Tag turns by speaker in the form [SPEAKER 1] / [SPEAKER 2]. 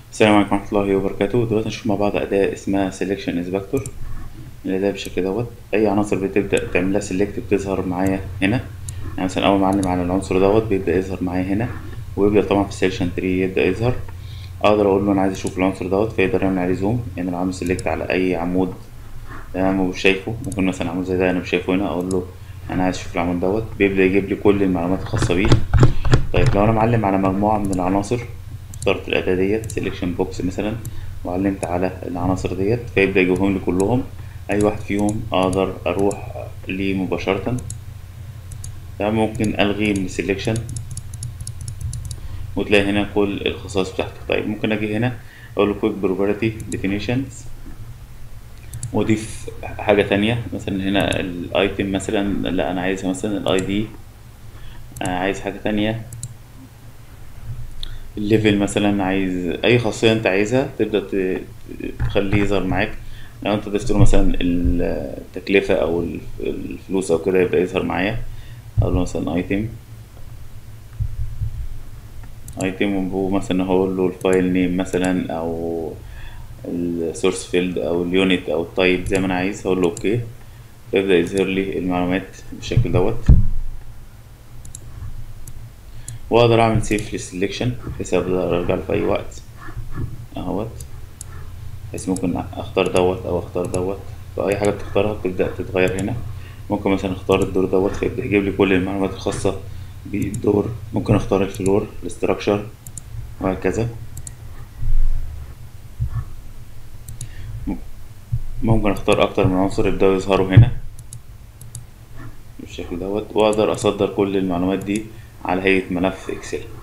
[SPEAKER 1] السلام عليكم ورحمة الله وبركاته دلوقتي هنشوف مع بعض أداة اسمها Selection Inspector الأداة بالشكل دوت أي عناصر بتبدأ تعملها سيلكت بتظهر معايا هنا يعني مثلا أول ما أعلم على العنصر دوت بيبدأ يظهر معايا هنا ويبدأ طبعا في السيلكشن تري يبدأ يظهر أقدر أقول له أنا عايز أشوف العنصر دوت فيقدر يعمل عليه زوم يعني لو عامل سيلكت على أي عمود أنا مش شايفه ممكن مثلا عمود زي ده أنا مش شايفه هنا أقول له أنا عايز أشوف العمود دوت بيبدأ يجيب لي كل المعلومات الخاصة بيه طيب لو أنا معلم على مجموعة من العناصر اخترت الأداة ديت سيلكشن بوكس مثلا وعلمت على العناصر ديت فيبدأ يجيبهم لي كلهم أي واحد فيهم أقدر أروح ليه مباشرة تمام ممكن ألغي من السيلكشن وتلاقي هنا كل الخصائص بتاعته طيب ممكن أجي هنا أقول له كويك بروبرتي ديفينيشنز وأضيف حاجة تانية مثلا هنا الأيتم مثلا لا أنا عايزها مثلا الأي دي عايز حاجة تانية الليفل مثلا عايز اي خاصيه انت عايزها تبدا تخليه يظهر معاك لو انت ضفت له مثلا التكلفه او الفلوس او كده يبدا يظهر معايا اقول له مثلا ايتم ايتم مثلا هقول له الفايل نيم مثلا او السورس فيلد او اليونت او التايب زي ما انا عايز هقول له اوكي فيبدا يظهر لي المعلومات بالشكل دوت واقدر اعمل سيف للسلكشن بحيث اقدر ارجع له في اي وقت اهوت بحيث ممكن اختار دوت او اختار دوت فاي حاجه بتختارها بتبدا تتغير هنا ممكن مثلا اختار الدور دوت فيبدا يجيب لي كل المعلومات الخاصه بالدور ممكن اختار الفلور الاستراكشر وهكذا ممكن اختار اكتر من عنصر يبداوا يظهروا هنا بالشكل دوت واقدر اصدر كل المعلومات دي على هيئة ملف اكسل